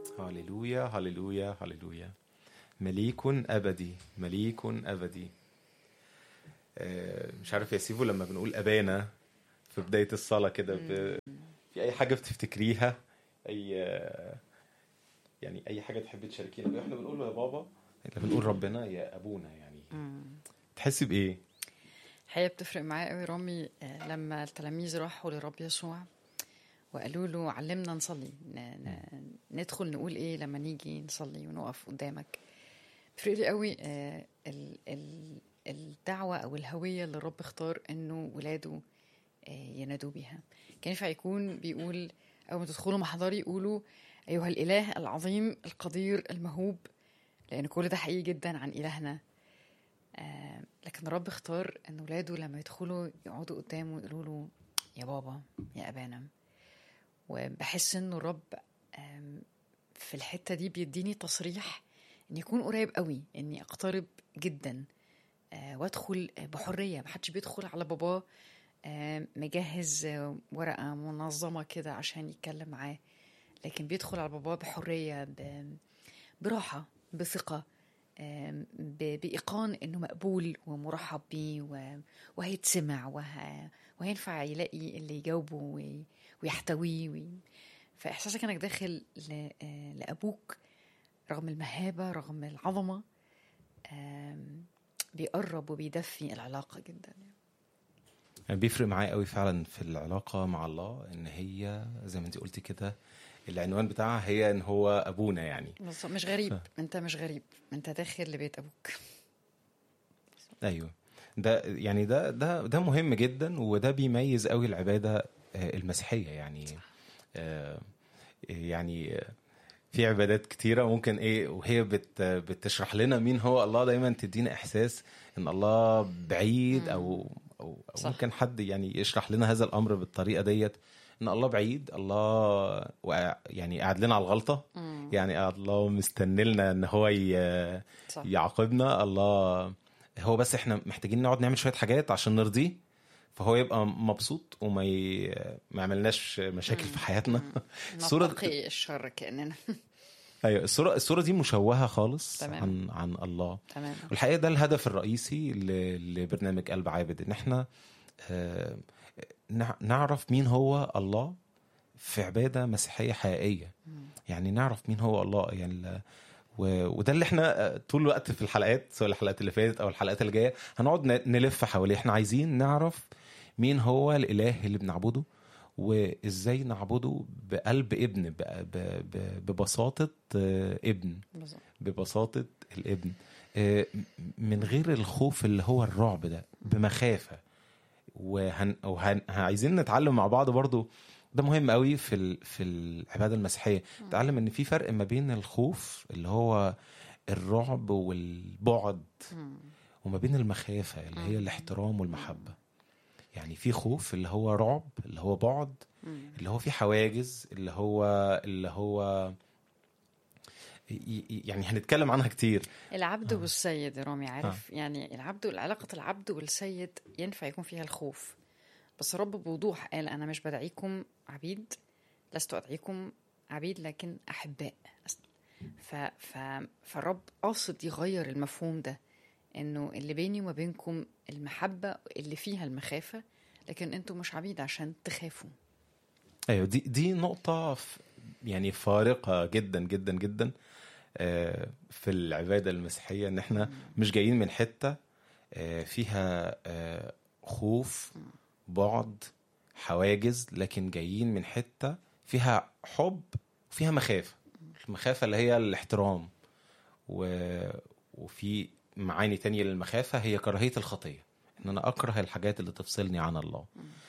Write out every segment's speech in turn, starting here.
هللويا هللويا هللويا مليك أبدي مليك أبدي آه، مش عارف يا سيفو لما بنقول أبانا في بداية الصلاة كده ب... في أي حاجة بتفتكريها أي يعني أي حاجة تحبي تشاركينا بيها احنا بنقول له يا بابا احنا بنقول ربنا يا أبونا يعني تحسي بإيه؟ الحقيقة بتفرق معايا قوي رامي آه، لما التلاميذ راحوا لرب يسوع وقالوا له علمنا نصلي ن- ن- ندخل نقول ايه لما نيجي نصلي ونقف قدامك بيفرق لي قوي آه، ال- ال- الدعوة او الهوية اللي الرب اختار انه ولاده آه، ينادوا بيها كان ينفع يكون بيقول اول ما تدخلوا محضري قولوا ايها الاله العظيم القدير المهوب لان كل ده حقيقي جدا عن الهنا آه، لكن الرب اختار ان ولاده لما يدخلوا يقعدوا قدامه يقولوا له يا بابا يا ابانا وبحس انه الرب آم، في الحته دي بيديني تصريح ان يكون قريب قوي اني اقترب جدا آه، وادخل بحريه محدش بيدخل على باباه آه، مجهز آه، ورقه منظمه كده عشان يتكلم معاه لكن بيدخل على باباه بحريه ب- براحه بثقه آم، ب- بإيقان إنه مقبول ومرحب بيه و- وهيتسمع وه... وهينفع يلاقي اللي يجاوبه وي- ويحتويه وي... فإحساسك إنك داخل ل... آه، لأبوك رغم المهابة رغم العظمة آم، بيقرب وبيدفي العلاقة جدا يعني بيفرق معايا قوي فعلا في العلاقة مع الله ان هي زي ما انت قلتي كده العنوان بتاعها هي ان هو ابونا يعني بس مش غريب انت مش غريب انت داخل لبيت ابوك ايوه ده يعني ده ده ده مهم جدا وده بيميز قوي العباده آه، المسيحيه يعني آه، يعني آه، في عبادات كتيره ممكن ايه وهي بت بتشرح لنا مين هو الله دايما تدينا احساس ان الله بعيد او او, أو صح. ممكن حد يعني يشرح لنا هذا الامر بالطريقه ديت ان الله بعيد الله وقع- يعني قاعد لنا على الغلطه يعني الله مستني لنا ان هو ي- صح. يعاقبنا الله هو بس احنا محتاجين نقعد نعمل شويه حاجات عشان نرضيه فهو يبقى مبسوط وما ي... ما يعملناش مشاكل في حياتنا الصوره نتقي الشر كأننا ايوه الصوره الصوره دي مشوهه خالص تمام. عن عن الله تمام والحقيقه ده الهدف الرئيسي ل- لبرنامج قلب عابد ان احنا آه، نع- نعرف مين هو الله في عباده مسيحيه حقيقيه يعني نعرف مين هو الله يعني ال- و- وده اللي احنا آه، طول الوقت في الحلقات سواء الحلقات اللي فاتت او الحلقات اللي جايه هنقعد ن- نلف حواليه احنا عايزين نعرف مين هو الاله اللي بنعبده وازاي نعبده بقلب ابن ب- ب- ب- ببساطه آه، ابن بالظبط ببساطة الابن آه، من غير الخوف اللي هو الرعب ده بمخافة وهن... وهن... عايزين نتعلم مع بعض برضو ده مهم قوي في ال... في العبادة المسيحية نتعلم ان في فرق ما بين الخوف اللي هو الرعب والبعد وما بين المخافة اللي هي الاحترام والمحبة يعني في خوف اللي هو رعب اللي هو بعد اللي هو في حواجز اللي هو اللي هو ي- ي- يعني هنتكلم عنها كتير العبد والسيد يا رامي عارف يعني العبد علاقة العبد والسيد ينفع يكون فيها الخوف بس الرب بوضوح قال أنا مش بدعيكم عبيد لست أدعيكم عبيد لكن أحباء ف... ف... فالرب قاصد يغير المفهوم ده إنه اللي بيني وما بينكم المحبة اللي فيها المخافة لكن أنتوا مش عبيد عشان تخافوا ايوه دي دي نقطة ف- يعني فارقة جدا جدا جدا آه، في العبادة المسيحية ان احنا مش جايين من حتة آه، فيها آه، خوف بعد حواجز لكن جايين من حتة فيها حب وفيها مخافة المخافة اللي هي الاحترام و... وفي معاني تانية للمخافة هي كراهية الخطية ان انا اكره الحاجات اللي تفصلني عن الله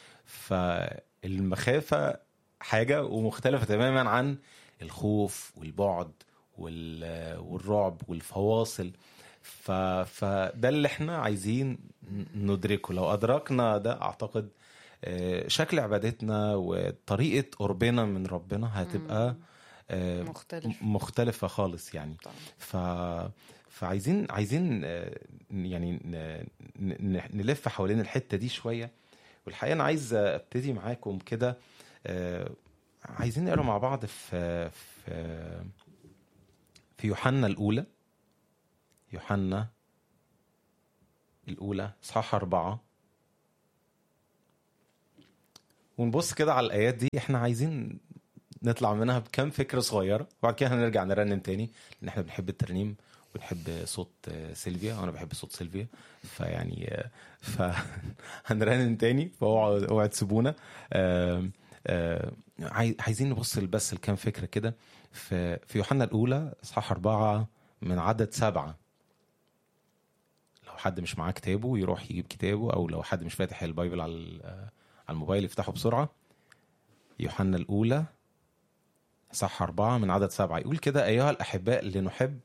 فالمخافة حاجة ومختلفة تماما عن الخوف والبعد وال... والرعب والفواصل ف... فده اللي احنا عايزين ندركه لو أدركنا ده أعتقد آه، شكل عبادتنا وطريقة قربنا من ربنا هتبقى آه، مختلف. مختلفة خالص يعني طبعا. ف فعايزين عايزين آه، يعني ن- ن- نلف حوالين الحته دي شويه والحقيقه انا عايز ابتدي معاكم كده آه، عايزين نقرا مع بعض في في في يوحنا الأولى يوحنا الأولى إصحاح أربعة ونبص كده على الآيات دي إحنا عايزين نطلع منها بكم فكرة صغيرة وبعد كده هنرجع نرنم تاني لأن إحنا بنحب الترنيم وبنحب صوت آه، سيلفيا وأنا بحب صوت سيلفيا فيعني آه، فهنرنم تاني فاوعوا اوعوا تسيبونا آم، آم، عاي- عايزين نبص بس لكام فكرة كده في في يوحنا الأولى إصحاح أربعة من عدد سبعة لو حد مش معاه كتابه يروح يجيب كتابه أو لو حد مش فاتح البايبل على ال- على الموبايل يفتحه بسرعة يوحنا الأولى صح أربعة من عدد سبعة يقول كده أيها الأحباء لنحب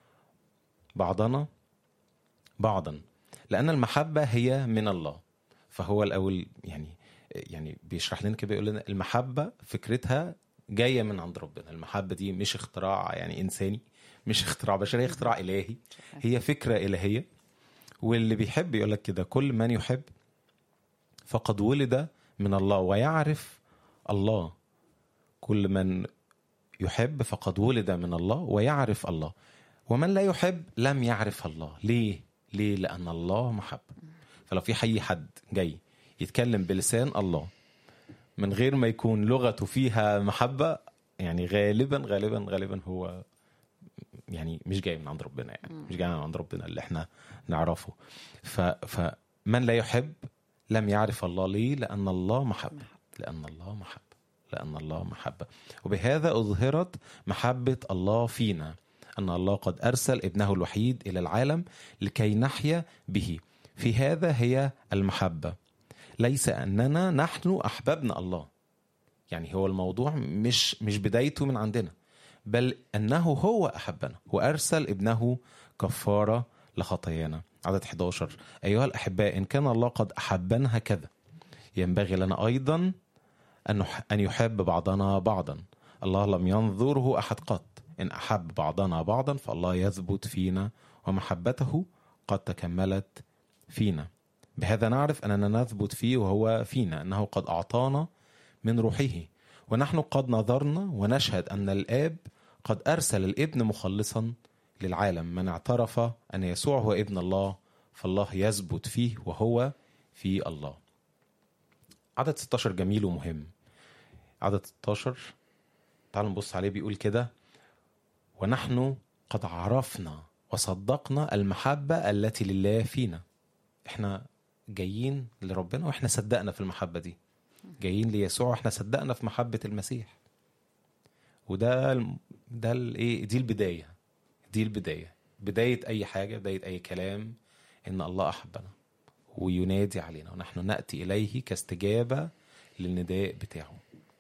بعضنا بعضا لأن المحبة هي من الله فهو الأول يعني يعني بيشرح لنا كده يقول لنا المحبة فكرتها جاية من عند ربنا المحبة دي مش اختراع يعني إنساني مش اختراع بشري هي اختراع إلهي هي فكرة إلهية واللي بيحب يقول لك كده كل من يحب فقد ولد من الله ويعرف الله كل من يحب فقد ولد من الله ويعرف الله ومن لا يحب لم يعرف الله ليه ليه لان الله محبه فلو في اي حد جاي يتكلم بلسان الله من غير ما يكون لغته فيها محبه يعني غالبا غالبا غالبا هو يعني مش جاي من عند ربنا يعني مش جاي من عند ربنا اللي احنا نعرفه ف فمن لا يحب لم يعرف الله ليه لان الله محبه لان الله محبه لان الله محبه وبهذا اظهرت محبه الله فينا ان الله قد ارسل ابنه الوحيد الى العالم لكي نحيا به في هذا هي المحبه ليس اننا نحن احببنا الله يعني هو الموضوع مش مش بدايته من عندنا بل انه هو احبنا وارسل ابنه كفاره لخطايانا عدد 11 ايها الاحباء ان كان الله قد احبنا هكذا ينبغي لنا ايضا ان نح- ان يحب بعضنا بعضا الله لم ينظره احد قط ان احب بعضنا بعضا فالله يثبت فينا ومحبته قد تكملت فينا بهذا نعرف اننا نثبت فيه وهو فينا انه قد اعطانا من روحه ونحن قد نظرنا ونشهد ان الاب قد ارسل الابن مخلصا للعالم من اعترف ان يسوع هو ابن الله فالله يثبت فيه وهو في الله عدد 16 جميل ومهم عدد 16 تعالوا نبص عليه بيقول كده ونحن قد عرفنا وصدقنا المحبة التي لله فينا احنا جايين لربنا واحنا صدقنا في المحبة دي جايين ليسوع واحنا صدقنا في محبة المسيح وده الم- ده الايه دي البداية دي البداية بداية أي حاجة بداية أي كلام إن الله أحبنا وينادي علينا ونحن نأتي إليه كاستجابة للنداء بتاعه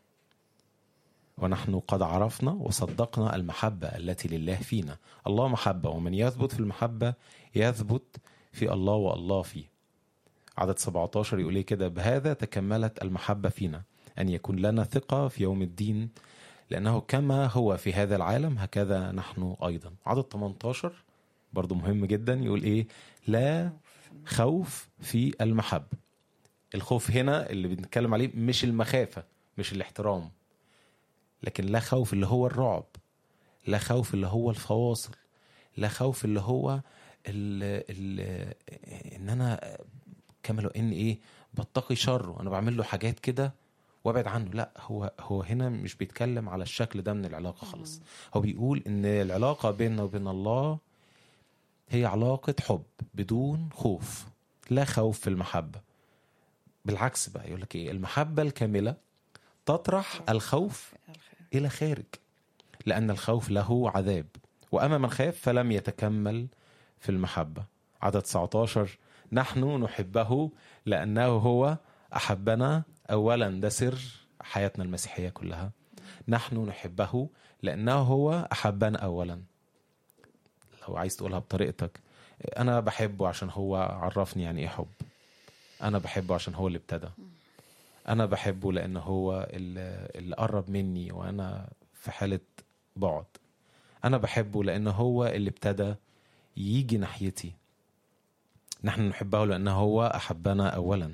ونحن قد عرفنا وصدقنا المحبة التي لله فينا الله محبة ومن يثبت في المحبة يثبت في الله والله فيه عدد 17 يقول إيه كده بهذا تكملت المحبة فينا أن يكون لنا ثقة في يوم الدين لأنه كما هو في هذا العالم هكذا نحن أيضا عدد 18 برضو مهم جدا يقول إيه لا خوف في المحبة الخوف هنا اللي بنتكلم عليه مش المخافة مش الاحترام لكن لا خوف اللي هو الرعب لا خوف اللي هو الفواصل لا خوف اللي هو ال ال ان انا كما لو ان ايه بتقي شره انا بعمل له حاجات كده وابعد عنه لا هو هو هنا مش بيتكلم على الشكل ده من العلاقه خالص هو بيقول ان العلاقه بيننا وبين الله هي علاقه حب بدون خوف لا خوف في المحبه بالعكس بقى يقول لك ايه المحبه الكامله تطرح الخوف الى خارج لان الخوف له عذاب واما من خاف فلم يتكمل في المحبه عدد 19 نحن نحبه لانه هو احبنا اولا ده سر حياتنا المسيحيه كلها نحن نحبه لانه هو احبنا اولا لو عايز تقولها بطريقتك انا بحبه عشان هو عرفني يعني ايه حب انا بحبه عشان هو اللي ابتدى انا بحبه لان هو اللي اللي قرب مني وانا في حاله بعد انا بحبه لان هو اللي ابتدى يجي ناحيتي نحن نحبه لانه هو احبنا اولا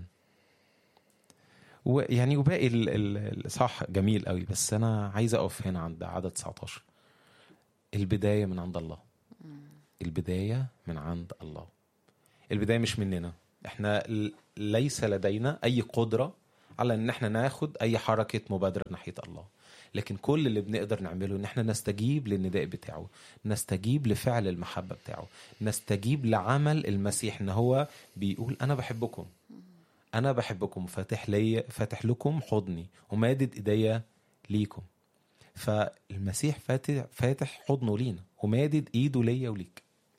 ويعني وباقي ال- ال- الاصحاح جميل قوي بس انا عايز اقف هنا عند عدد 19 البدايه من عند الله البدايه من عند الله البدايه مش مننا احنا ل- ليس لدينا اي قدره على ان احنا ناخد اي حركه مبادره ناحيه الله لكن كل اللي بنقدر نعمله ان احنا نستجيب للنداء بتاعه نستجيب لفعل المحبه بتاعه نستجيب لعمل المسيح ان هو بيقول انا بحبكم انا بحبكم فاتح لي فاتح لكم حضني ومادد ايديا ليكم فالمسيح فاتح فاتح حضنه لينا ومادد ايده ليا وليك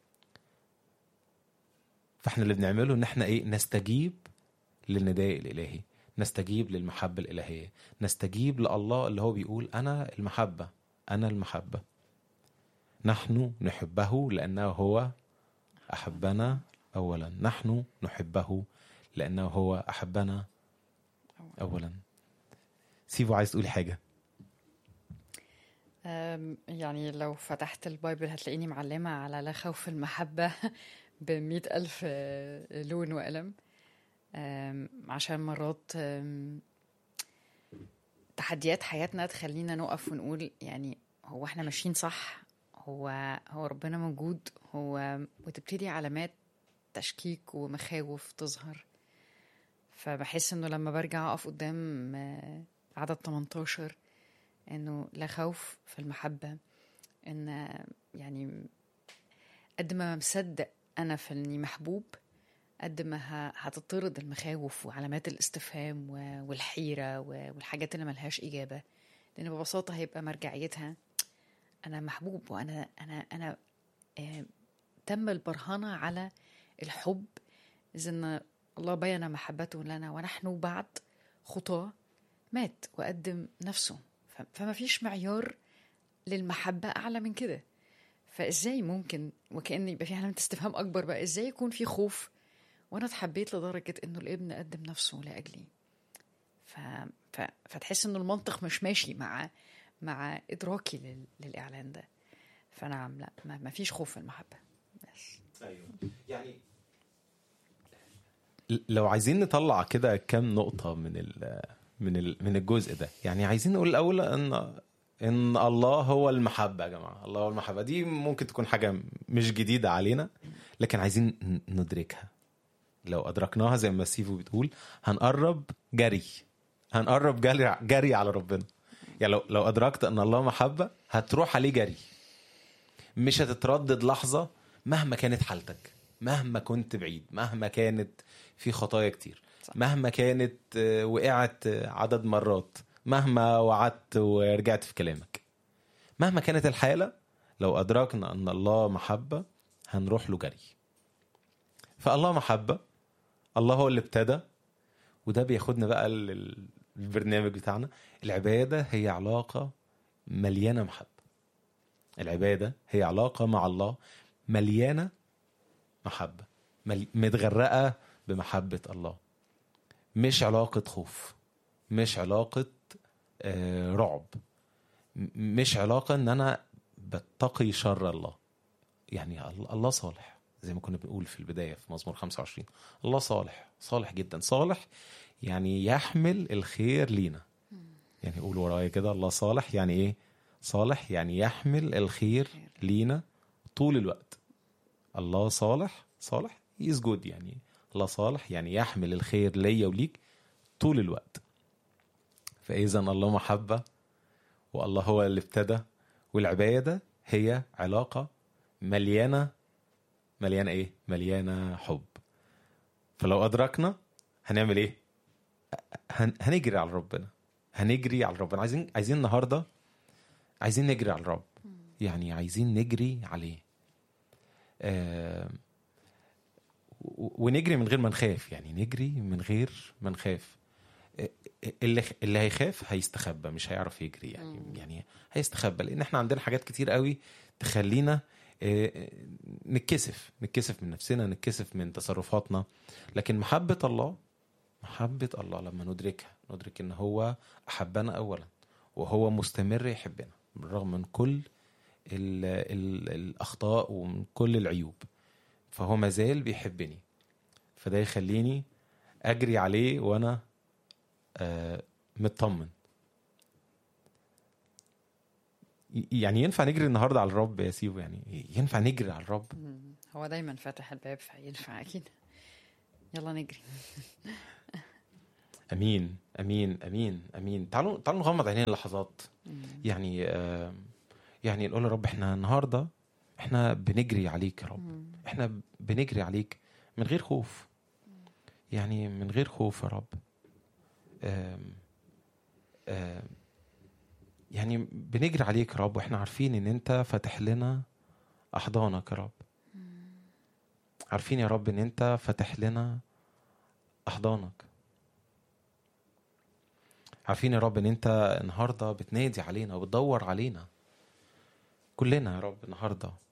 فاحنا اللي بنعمله ان احنا ايه نستجيب للنداء الالهي نستجيب للمحبه الالهيه نستجيب لله اللي هو بيقول انا المحبه انا المحبه نحن نحبه لانه هو احبنا اولا نحن نحبه لانه هو احبنا اولا سيفو عايز تقولي حاجه أم، يعني لو فتحت البايبل هتلاقيني معلمة على لا خوف المحبة بمئة ألف آه، لون وقلم أم، عشان مرات أم، تحديات حياتنا تخلينا نقف ونقول يعني هو احنا ماشيين صح هو هو ربنا موجود هو وتبتدي علامات تشكيك ومخاوف تظهر فبحس انه لما برجع اقف قدام آه، عدد 18 انه لا خوف في المحبه ان يعني قد ما مصدق انا في اني محبوب قد ما ه- هتطرد المخاوف وعلامات الاستفهام و- والحيره و- والحاجات اللي ملهاش اجابه لان ببساطه هيبقى مرجعيتها انا محبوب وانا انا انا آه، تم البرهنه على الحب اذ ان الله بين محبته لنا ونحن بعد خطاه مات وقدم نفسه ف- فما فيش معيار للمحبة أعلى من كده فإزاي ممكن وكأن يبقى في علامة استفهام أكبر بقى إزاي يكون في خوف وأنا اتحبيت لدرجة إنه الابن قدم نفسه لأجلي ف... ف... فتحس إنه المنطق مش ماشي مع مع إدراكي لل... للإعلان ده فنعم لا ما, ما فيش خوف في المحبة بس ايوه يعني لو عايزين نطلع كده كام نقطة من ال من ال من الجزء ده يعني عايزين نقول الأول إن إن الله هو المحبة يا جماعة الله هو المحبة دي ممكن تكون حاجة مش جديدة علينا لكن عايزين ن- ندركها لو أدركناها زي ما سيفو بتقول هنقرب جري هنقرب جري جري على ربنا يعني لو لو أدركت إن الله محبة هتروح عليه جري مش هتتردد لحظة مهما كانت حالتك مهما كنت بعيد مهما كانت في خطايا كتير صح. مهما كانت آه، وقعت آه، عدد مرات مهما وعدت ورجعت في كلامك مهما كانت الحالة لو أدركنا أن الله محبة هنروح له جري فالله محبة الله هو اللي ابتدى وده بياخدنا بقى لل- للبرنامج بتاعنا العبادة هي علاقة مليانة محبة العبادة هي علاقة مع الله مليانة محبة مل- متغرقة بمحبة الله مش علاقة خوف مش علاقة آه، رعب م- مش علاقة ان انا بتقي شر الله يعني ال- الله صالح زي ما كنا بنقول في البداية في مزمور 25 الله صالح صالح جدا صالح يعني يحمل الخير لينا يعني قول ورايا كده الله صالح يعني ايه صالح يعني يحمل الخير لينا طول الوقت الله صالح صالح is good يعني الله صالح يعني يحمل الخير ليا وليك طول الوقت فإذا الله محبة والله هو اللي ابتدى والعبادة هي علاقة مليانة مليانة ايه؟ مليانة حب فلو أدركنا هنعمل ايه؟ هن... هنجري على ربنا هنجري على ربنا عايزين عايزين النهارده عايزين نجري على الرب يعني عايزين نجري عليه آه و- ونجري من غير ما نخاف يعني نجري من غير ما نخاف آه، اللي اللي هيخاف هيستخبى مش هيعرف يجري يعني يعني هيستخبى لان احنا عندنا حاجات كتير قوي تخلينا آه، نتكسف نتكسف من نفسنا نتكسف من تصرفاتنا لكن محبة الله محبة الله لما ندركها ندرك ان هو احبنا اولا وهو مستمر يحبنا بالرغم من كل ال ال الاخطاء ومن كل العيوب فهو مازال بيحبني فده يخليني اجري عليه وانا آه مطمن ي- يعني ينفع نجري النهارده على الرب يا سيبو يعني ينفع نجري على الرب مم. هو دايما فاتح الباب فينفع اكيد يلا نجري امين امين امين امين تعالوا تعالوا نغمض عينينا لحظات مم. يعني آه يعني نقول يا رب احنا النهارده احنا بنجري عليك يا رب مم. احنا بنجري عليك من غير خوف يعني من غير خوف يا رب آم آم يعني بنجري عليك يا رب واحنا عارفين ان انت فاتح لنا احضانك يا رب عارفين يا رب ان انت فاتح لنا احضانك عارفين يا رب ان انت النهارده بتنادي علينا وبتدور علينا كلنا يا رب النهارده